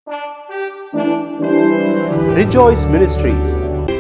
Rejoice Ministries.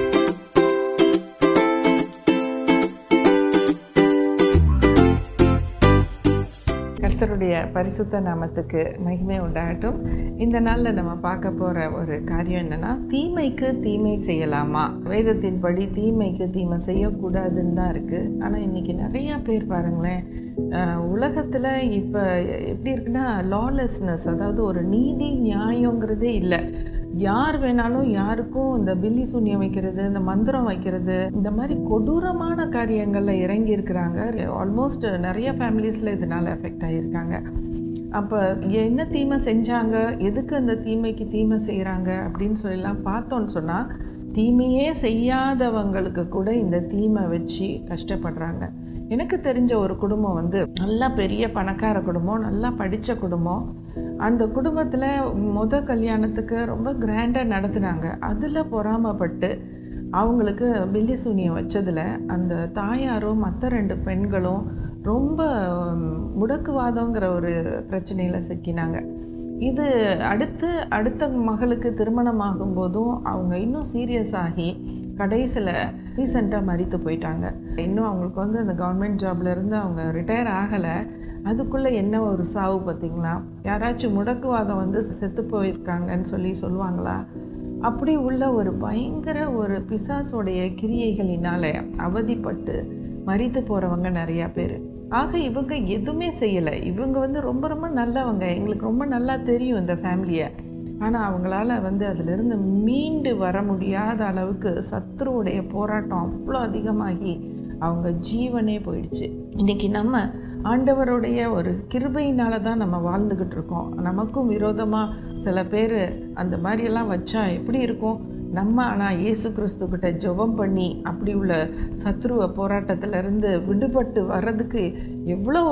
கர்த்தருடைய பரிசுத்த நாமத்துக்கு மகிமை உண்டாகட்டும் இந்த நாளில் நம்ம பார்க்க போகிற ஒரு காரியம் என்னென்னா தீமைக்கு தீமை செய்யலாமா வேதத்தின்படி தீமைக்கு தீமை செய்யக்கூடாதுன்னு தான் இருக்குது ஆனால் இன்றைக்கி நிறையா பேர் பாருங்களேன் உலகத்தில் இப்போ எப்படி இருக்குன்னா லாலெஸ்னஸ் அதாவது ஒரு நீதி நியாயங்கிறதே இல்லை யார் வேணாலும் யாருக்கும் இந்த பில்லி சூன்யம் வைக்கிறது இந்த மந்திரம் வைக்கிறது இந்த மாதிரி கொடூரமான காரியங்களில் இறங்கி இருக்கிறாங்க ஆல்மோஸ்ட் நிறைய ஃபேமிலிஸில் இதனால் எஃபெக்ட் ஆகியிருக்காங்க அப்போ என்ன தீமை செஞ்சாங்க எதுக்கு அந்த தீமைக்கு தீமை செய்கிறாங்க அப்படின்னு சொல்லலாம் பார்த்தோன்னு சொன்னால் தீமையே செய்யாதவங்களுக்கு கூட இந்த தீமை வச்சு கஷ்டப்படுறாங்க எனக்கு தெரிஞ்ச ஒரு குடும்பம் வந்து நல்லா பெரிய பணக்கார குடும்பம் நல்லா படித்த குடும்பம் அந்த குடும்பத்தில் முத கல்யாணத்துக்கு ரொம்ப கிராண்டாக நடத்துனாங்க அதில் பொறாமப்பட்டு அவங்களுக்கு பில்லி சூனியம் வச்சதில் அந்த தாயாரும் மற்ற ரெண்டு பெண்களும் ரொம்ப முடக்குவாதங்கிற ஒரு பிரச்சனையில் சிக்கினாங்க இது அடுத்து அடுத்த மகளுக்கு திருமணம் ஆகும்போதும் அவங்க இன்னும் சீரியஸ் ஆகி கடைசியில் ரீசெண்டாக மறித்து போயிட்டாங்க இன்னும் அவங்களுக்கு வந்து அந்த கவர்மெண்ட் ஜாப்லேருந்து அவங்க ரிட்டையர் ஆகலை அதுக்குள்ளே என்ன ஒரு சாவு பார்த்தீங்களா யாராச்சும் முடக்குவாதம் வந்து செத்து போயிருக்காங்கன்னு சொல்லி சொல்லுவாங்களா அப்படி உள்ள ஒரு பயங்கர ஒரு பிசாசோடைய கிரியைகளினால அவதிப்பட்டு மறித்து போகிறவங்க நிறையா பேர் ஆக இவங்க எதுவுமே செய்யலை இவங்க வந்து ரொம்ப ரொம்ப நல்லவங்க எங்களுக்கு ரொம்ப நல்லா தெரியும் இந்த ஃபேமிலியை ஆனால் அவங்களால வந்து அதிலிருந்து மீண்டு வர முடியாத அளவுக்கு சத்ருவுடைய போராட்டம் அவ்வளோ அதிகமாகி அவங்க ஜீவனே போயிடுச்சு இன்றைக்கி நம்ம ஆண்டவருடைய ஒரு கிருபையினால தான் நம்ம வாழ்ந்துக்கிட்டு இருக்கோம் நமக்கும் விரோதமாக சில பேர் அந்த மாதிரியெல்லாம் வச்சா எப்படி இருக்கும் நம்ம ஆனால் இயேசு கிறிஸ்துக்கிட்ட ஜெபம் பண்ணி அப்படி உள்ள சத்ருவ போராட்டத்திலேருந்து விடுபட்டு வர்றதுக்கு எவ்வளோ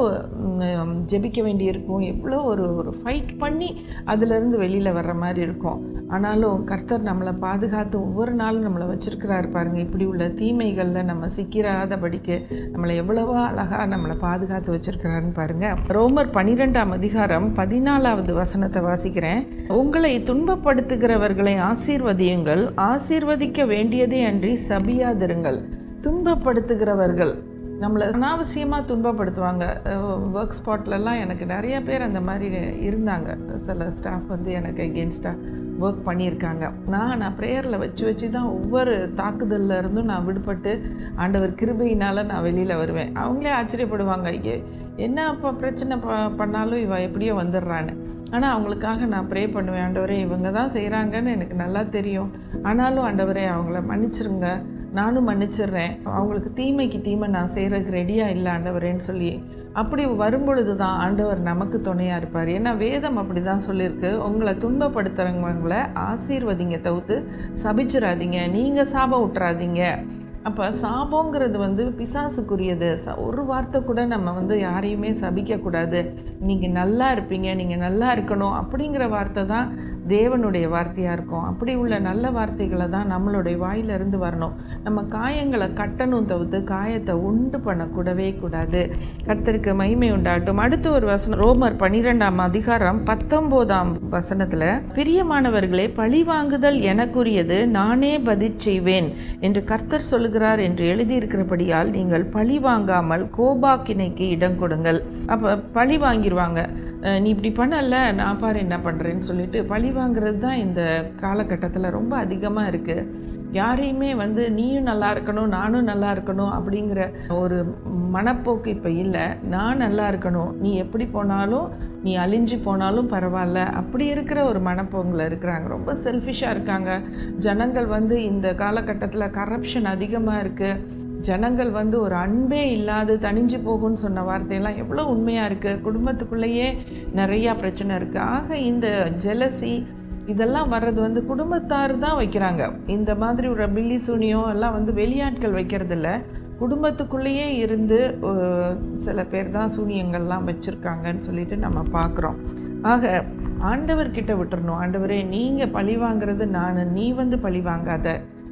ஜெபிக்க வேண்டியிருக்கும் எவ்வளோ ஒரு ஒரு ஃபைட் பண்ணி அதிலிருந்து வெளியில் வர்ற மாதிரி இருக்கும் ஆனாலும் கர்த்தர் நம்மளை பாதுகாத்து ஒவ்வொரு நாளும் நம்மளை வச்சுருக்கிறாரு பாருங்கள் இப்படி உள்ள தீமைகளில் நம்ம சிக்கிறாதபடிக்கு நம்மளை எவ்வளவோ அழகாக நம்மளை பாதுகாத்து வச்சுருக்கிறாருன்னு பாருங்கள் ரோமர் பன்னிரெண்டாம் அதிகாரம் பதினாலாவது வசனத்தை வாசிக்கிறேன் உங்களை துன்பப்படுத்துகிறவர்களை ஆசீர்வதியுங்கள் ஆசீர்வதிக்க வேண்டியதே அன்றி சபியாதிருங்கள் துன்பப்படுத்துகிறவர்கள் நம்மளை அனாவசியமாக துன்பப்படுத்துவாங்க ஒர்க் ஸ்பாட்லலாம் எனக்கு நிறைய பேர் அந்த மாதிரி இருந்தாங்க சில ஸ்டாஃப் வந்து எனக்கு எகென்ஸ்டாக ஒர்க் பண்ணியிருக்காங்க நான் நான் ப்ரேயரில் வச்சு வச்சு தான் ஒவ்வொரு தாக்குதலில் இருந்தும் நான் விடுபட்டு ஆண்டவர் கிருபையினால் நான் வெளியில் வருவேன் அவங்களே ஆச்சரியப்படுவாங்க ஏ என்ன அப்போ பிரச்சனை ப பண்ணாலும் இவ எப்படியோ வந்துடுறான்னு ஆனால் அவங்களுக்காக நான் ப்ரே பண்ணுவேன் ஆண்டவரே இவங்க தான் செய்கிறாங்கன்னு எனக்கு நல்லா தெரியும் ஆனாலும் ஆண்டவரே அவங்கள மன்னிச்சிருங்க நானும் மன்னிச்சிடுறேன் அவங்களுக்கு தீமைக்கு தீமை நான் செய்கிறதுக்கு ரெடியாக இல்லை ஆண்டவரேன்னு சொல்லி அப்படி வரும்பொழுது தான் ஆண்டவர் நமக்கு துணையாக இருப்பார் ஏன்னா வேதம் அப்படி தான் சொல்லியிருக்கு உங்களை துன்பப்படுத்துகிறவங்களை ஆசீர்வதிங்க தவிர்த்து சபிச்சிடாதீங்க நீங்கள் சாபம் விட்டுறாதீங்க அப்போ சாபங்கிறது வந்து பிசாசுக்குரியது ச ஒரு வார்த்தை கூட நம்ம வந்து யாரையுமே சபிக்கக்கூடாது நீங்கள் நல்லா இருப்பீங்க நீங்கள் நல்லா இருக்கணும் அப்படிங்கிற வார்த்தை தான் தேவனுடைய வார்த்தையாக இருக்கும் அப்படி உள்ள நல்ல வார்த்தைகளை தான் நம்மளுடைய வாயிலிருந்து வரணும் நம்ம காயங்களை கட்டணும் தவிர்த்து காயத்தை உண்டு பண்ணக்கூடவே கூடாது கர்த்தருக்கு மகிமை உண்டாகட்டும் அடுத்த ஒரு வசனம் ரோமர் பன்னிரெண்டாம் அதிகாரம் பத்தொம்போதாம் வசனத்தில் பிரியமானவர்களே பழி வாங்குதல் எனக்குரியது நானே பதில் செய்வேன் என்று கர்த்தர் சொல்லுகிறார் என்று எழுதியிருக்கிறபடியால் நீங்கள் பழி வாங்காமல் கோபாக்கினைக்கு இடம் கொடுங்கள் அப்போ பழி வாங்கிடுவாங்க நீ இப்படி பண்ணல நான் பாரு என்ன பண்ணுறேன்னு சொல்லிட்டு பழி வாங்குறது தான் இந்த காலகட்டத்தில் ரொம்ப அதிகமாக இருக்குது யாரையுமே வந்து நீயும் நல்லா இருக்கணும் நானும் நல்லா இருக்கணும் அப்படிங்கிற ஒரு மனப்போக்கு இப்போ இல்லை நான் நல்லா இருக்கணும் நீ எப்படி போனாலும் நீ அழிஞ்சு போனாலும் பரவாயில்ல அப்படி இருக்கிற ஒரு மனப்போங்கில் இருக்கிறாங்க ரொம்ப செல்ஃபிஷாக இருக்காங்க ஜனங்கள் வந்து இந்த காலகட்டத்தில் கரப்ஷன் அதிகமாக இருக்குது ஜனங்கள் வந்து ஒரு அன்பே இல்லாது தனிஞ்சு போகும்னு சொன்ன வார்த்தையெல்லாம் எவ்வளோ உண்மையாக இருக்குது குடும்பத்துக்குள்ளேயே நிறையா பிரச்சனை இருக்குது ஆக இந்த ஜெலசி இதெல்லாம் வர்றது வந்து குடும்பத்தார் தான் வைக்கிறாங்க இந்த மாதிரி ஒரு பில்லி சூனியம் எல்லாம் வந்து வெளியாட்கள் வைக்கிறதில்ல குடும்பத்துக்குள்ளேயே இருந்து சில பேர் தான் சூனியங்கள்லாம் வச்சுருக்காங்கன்னு சொல்லிட்டு நம்ம பார்க்குறோம் ஆக ஆண்டவர்கிட்ட விட்டுறணும் ஆண்டவரே நீங்கள் பழி வாங்குறது நான் நீ வந்து பழி வாங்காத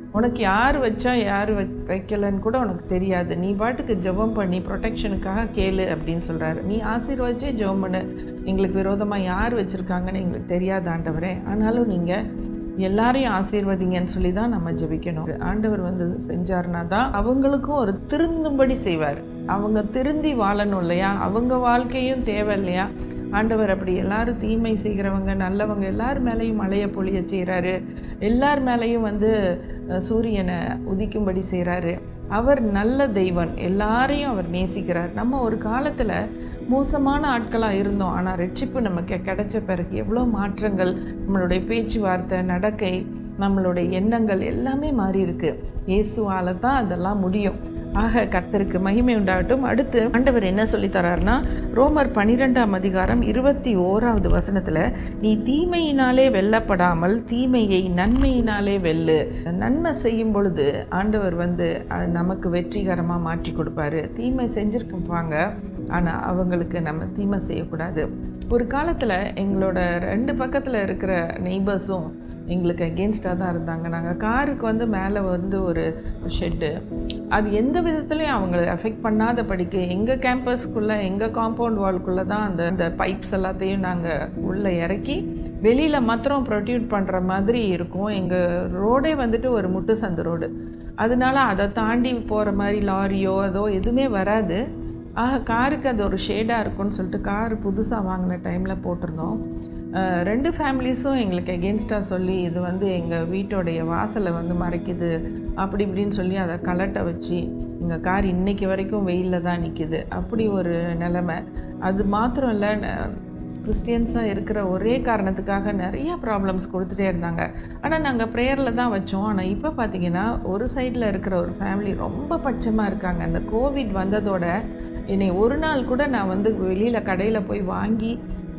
உனக்கு யார் வச்சா யார் வை வைக்கலன்னு கூட உனக்கு தெரியாது நீ பாட்டுக்கு ஜெபம் பண்ணி ப்ரொடெக்ஷனுக்காக கேளு அப்படின்னு சொல்கிறாரு நீ ஆசீர்வச்சே ஜெபம் பண்ணு எங்களுக்கு விரோதமாக யார் வச்சுருக்காங்கன்னு எங்களுக்கு தெரியாது ஆண்டவரே ஆனாலும் நீங்கள் எல்லாரையும் ஆசீர்வதிங்கன்னு சொல்லி தான் நம்ம ஜெபிக்கணும் ஆண்டவர் வந்து செஞ்சார்னா தான் அவங்களுக்கும் ஒரு திருந்தும்படி செய்வார் அவங்க திருந்தி வாழணும் இல்லையா அவங்க வாழ்க்கையும் தேவை இல்லையா ஆண்டவர் அப்படி எல்லாரும் தீமை செய்கிறவங்க நல்லவங்க எல்லார் மேலேயும் மழையை பொழிய செய்கிறாரு எல்லார் மேலேயும் வந்து அஹ், சூரியனை உதிக்கும்படி செய்கிறாரு அவர் நல்ல தெய்வன் எல்லாரையும் அவர் நேசிக்கிறார் நம்ம ஒரு காலத்தில் மோசமான ஆட்களாக இருந்தோம் ஆனால் ரட்சிப்பு நமக்கு கிடைச்ச பிறகு எவ்வளோ மாற்றங்கள் நம்மளுடைய பேச்சுவார்த்தை நடக்கை நம்மளுடைய எண்ணங்கள் எல்லாமே மாறி இருக்கு இயேசுவால தான் அதெல்லாம் முடியும் ஆக கர்த்தருக்கு மகிமை உண்டாகட்டும் அடுத்து ஆண்டவர் என்ன சொல்லி தராருன்னா ரோமர் பனிரெண்டாம் அதிகாரம் இருபத்தி ஓராவது வசனத்தில் நீ தீமையினாலே வெல்லப்படாமல் தீமையை நன்மையினாலே வெல்லு நன்மை செய்யும் பொழுது ஆண்டவர் வந்து அது நமக்கு வெற்றிகரமாக மாற்றி கொடுப்பாரு தீமை செஞ்சுருப்பாங்க ஆனால் அவங்களுக்கு நம்ம தீமை செய்யக்கூடாது ஒரு காலத்தில் எங்களோட ரெண்டு பக்கத்தில் இருக்கிற நெய்பர்ஸும் எங்களுக்கு அகேன்ஸ்டாக தான் இருந்தாங்க நாங்கள் காருக்கு வந்து மேலே வந்து ஒரு ஷெட்டு அது எந்த விதத்துலையும் அவங்கள அஃபெக்ட் பண்ணாத படிக்க எங்கள் கேம்பஸ்க்குள்ளே எங்கள் காம்பவுண்ட் வால்குள்ளே தான் அந்த அந்த பைப்ஸ் எல்லாத்தையும் நாங்கள் உள்ளே இறக்கி வெளியில் மாத்திரம் ப்ரொடியூட் பண்ணுற மாதிரி இருக்கும் எங்கள் ரோடே வந்துட்டு ஒரு முட்டு சந்து ரோடு அதனால அதை தாண்டி போகிற மாதிரி லாரியோ அதோ எதுவுமே வராது ஆக காருக்கு அது ஒரு ஷேடாக இருக்கும்னு சொல்லிட்டு கார் புதுசாக வாங்கின டைமில் போட்டிருந்தோம் அஹ் ரெண்டு ஃபேமிலிஸும் எங்களுக்கு எகென்ஸ்டாக சொல்லி இது வந்து எங்கள் வீட்டோடைய வாசலை வந்து மறைக்குது அப்படி இப்படின்னு சொல்லி அதை கலட்ட வச்சு எங்கள் கார் இன்னைக்கு வரைக்கும் வெயிலில் தான் நிற்கிது அப்படி ஒரு நிலமை அது மாத்திரம் இல்லை கிறிஸ்டியன்ஸாக இருக்கிற ஒரே காரணத்துக்காக நிறைய ப்ராப்ளம்ஸ் கொடுத்துட்டே இருந்தாங்க ஆனால் நாங்கள் ப்ரேயரில் தான் வச்சோம் ஆனால் இப்போ பார்த்தீங்கன்னா ஒரு சைடில் இருக்கிற ஒரு ஃபேமிலி ரொம்ப பட்சமாக இருக்காங்க அந்த கோவிட் வந்ததோட என்னை ஒரு நாள் கூட நான் வந்து வெளியில் கடையில் போய் வாங்கி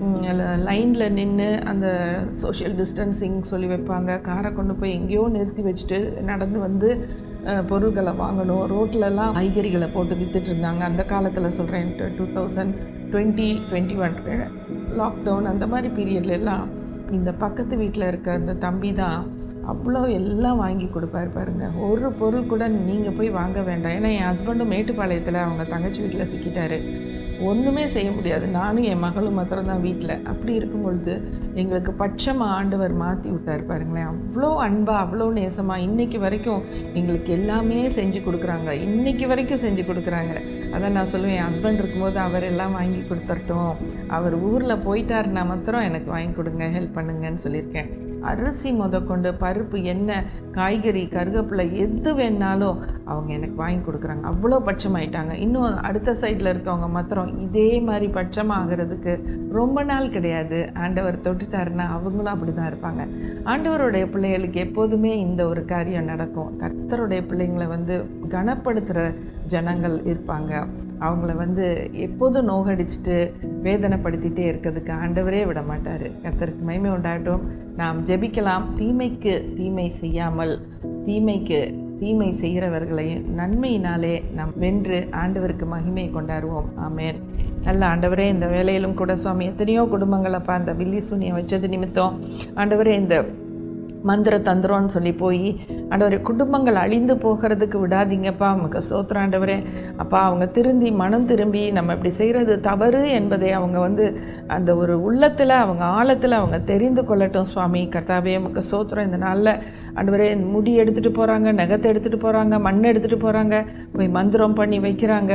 லைனில் நின்று அந்த சோஷியல் டிஸ்டன்சிங் சொல்லி வைப்பாங்க காரை கொண்டு போய் எங்கேயோ நிறுத்தி வச்சுட்டு நடந்து வந்து அஹ், பொருட்களை வாங்கணும் ரோட்லலாம் காய்கறிகளை போட்டு வித்துட்டு இருந்தாங்க அந்த காலத்தில் சொல்கிறேன் two thousand twenty twenty one lockdown அந்த மாதிரி பீரியட்ல எல்லாம் இந்த பக்கத்து வீட்டில் இருக்க அந்த தம்பி தான் அவ்வளோ எல்லாம் வாங்கி கொடுப்பாரு பாருங்க ஒரு பொருள் கூட நீங்கள் போய் வாங்க வேண்டாம் ஏன்னா என் ஹஸ்பண்டும் மேட்டுப்பாளையத்தில் அவங்க தங்கச்சி வீட்டில் சிக்கிட்டாரு ஒன்றுமே செய்ய முடியாது நானும் என் மகளும் மாத்திரம் தான் வீட்டில் அப்படி இருக்கும் பொழுது எங்களுக்கு பட்சமாக ஆண்டவர் மாற்றி விட்டார் பாருங்களேன் அவ்வளோ அன்பாக அவ்வளோ நேசமாக இன்னைக்கு வரைக்கும் எங்களுக்கு எல்லாமே செஞ்சு கொடுக்குறாங்க இன்னைக்கு வரைக்கும் செஞ்சு கொடுக்குறாங்க அதான் நான் சொல்லுவேன் என் ஹஸ்பண்ட் இருக்கும்போது அவர் எல்லாம் வாங்கி கொடுத்துர்ட்டும் அவர் ஊரில் போயிட்டாருன்னா மாத்திரம் எனக்கு வாங்கி கொடுங்க ஹெல்ப் பண்ணுங்கன்னு சொல்லியிருக்கேன் அரிசி முதற்கொண்டு பருப்பு எண்ணெய் காய்கறி கருவேப்பிலை எது வேணாலும் அவங்க எனக்கு வாங்கி கொடுக்குறாங்க அவ்வளோ பட்சமாயிட்டாங்க இன்னும் அடுத்த சைடில் இருக்கவங்க மாத்திரம் இதே மாதிரி பட்சமாகிறதுக்கு ரொம்ப நாள் கிடையாது ஆண்டவர் தொட்டுட்டாருன்னா அவங்களும் அப்படி தான் இருப்பாங்க ஆண்டவருடைய பிள்ளைகளுக்கு எப்போதுமே இந்த ஒரு காரியம் நடக்கும் கர்த்தருடைய பிள்ளைங்களை வந்து கனப்படுத்துகிற ஜனங்கள் இருப்பாங்க அவங்கள வந்து எப்போதும் நோகடிச்சிட்டு வேதனைப்படுத்திட்டே இருக்கிறதுக்கு ஆண்டவரே விட மாட்டார் கர்த்தருக்கு மகிமை உண்டாகட்டும் நாம் ஜெபிக்கலாம் தீமைக்கு தீமை செய்யாமல் தீமைக்கு தீமை செய்கிறவர்களையும் நன்மையினாலே நாம் வென்று ஆண்டவருக்கு மகிமை கொண்டாடுவோம் ஆமென் நல்ல ஆண்டவரே இந்த வேலையிலும் கூட சுவாமி எத்தனையோ குடும்பங்களப்பா அந்த வில்லி சூனியம் வச்சது நிமித்தம் ஆண்டவரே இந்த மந்திர தந்திரம்னு சொல்லி போய் ஆண்டவரே குடும்பங்கள் அழிந்து போகிறதுக்கு விடாதீங்கப்பா நமக்கு சோத்திரம் ஆண்டவரே அப்பா அவங்க திருந்தி மனம் திரும்பி நம்ம இப்படி செய்கிறது தவறு என்பதை அவங்க வந்து அந்த ஒரு உள்ளத்தில் அவங்க ஆழத்தில் அவங்க தெரிந்து கொள்ளட்டும் சுவாமி கர்த்தாவே நமக்கு சோத்திரம் இந்த நாளில் ஆண்டவரே இந்த முடி எடுத்துகிட்டு போகிறாங்க நகத்தை எடுத்துகிட்டு போகிறாங்க மண் எடுத்துகிட்டு போகிறாங்க போய் மந்திரம் பண்ணி வைக்கிறாங்க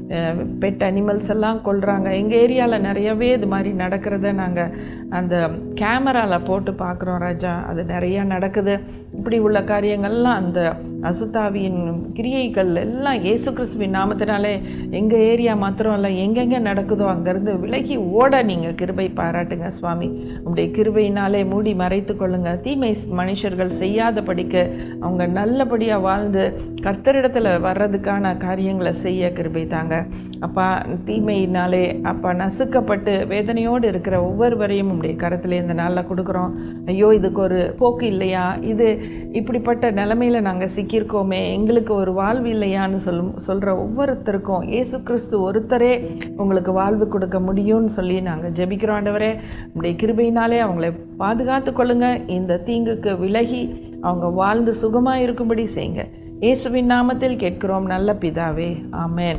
பெட் அனிமல்ஸ் எல்லாம் கொல்றாங்க எங்கள் ஏரியாவில் நிறையவே இது மாதிரி நடக்கிறத நாங்கள் அந்த கேமராவில் போட்டு பார்க்குறோம் ராஜா அது நிறையா நடக்குது இப்படி உள்ள காரியங்கள்லாம் அந்த அசுத்தாவியின் கிரியைகள் எல்லாம் இயேசு கிறிஸ்துவின் நாமத்தினாலே எங்கள் ஏரியா மாத்திரம் இல்லை எங்கெங்கே நடக்குதோ அங்கேருந்து விலகி ஓட நீங்கள் கிருபை பாராட்டுங்க சுவாமி உங்களுடைய கிருபையினாலே மூடி மறைத்து கொள்ளுங்க தீமை மனுஷர்கள் செய்யாதபடிக்கு அவங்க நல்லபடியாக வாழ்ந்து கர்த்தரிடத்தில் வர்றதுக்கான காரியங்களை செய்ய கிருபை தாங்க அப்பா தீமையினாலே அப்பா நசுக்கப்பட்டு வேதனையோடு இருக்கிற ஒவ்வொருவரையும் உடைய கரத்தில் இந்த நாளில் கொடுக்குறோம் ஐயோ இதுக்கு ஒரு போக்கு இல்லையா இது இப்படிப்பட்ட நிலமையில நாங்கள் சிக்கியிருக்கோமே எங்களுக்கு ஒரு வாழ்வு இல்லையான்னு சொல்லும் சொல்கிற ஒவ்வொருத்தருக்கும் இயேசு கிறிஸ்து ஒருத்தரே உங்களுக்கு வாழ்வு கொடுக்க முடியும்னு சொல்லி நாங்கள் ஜெபிக்கிறோம் ஆண்டவரே உடைய கிருபையினாலே அவங்களை பாதுகாத்து கொள்ளுங்க இந்த தீங்குக்கு விலகி அவங்க வாழ்ந்து சுகமாக இருக்கும்படி செய்யுங்க இயேசுவின் நாமத்தில் கேட்கிறோம் நல்ல பிதாவே ஆமென்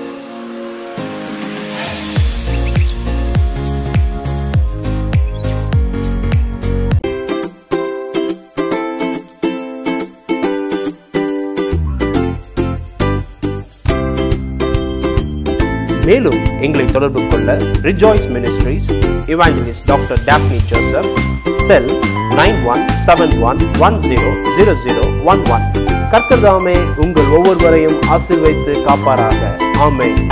மேலும் எங்களை தொடர்பு கொள்ள Rejoice Ministries evangelist doctor Daphne Joseph cell nine one seven one one zero zero zero one one கர்த்ததாமே உங்கள் ஒவ்வொருவரையும் ஆசீர்வைத்து காப்பாராக ஆமென்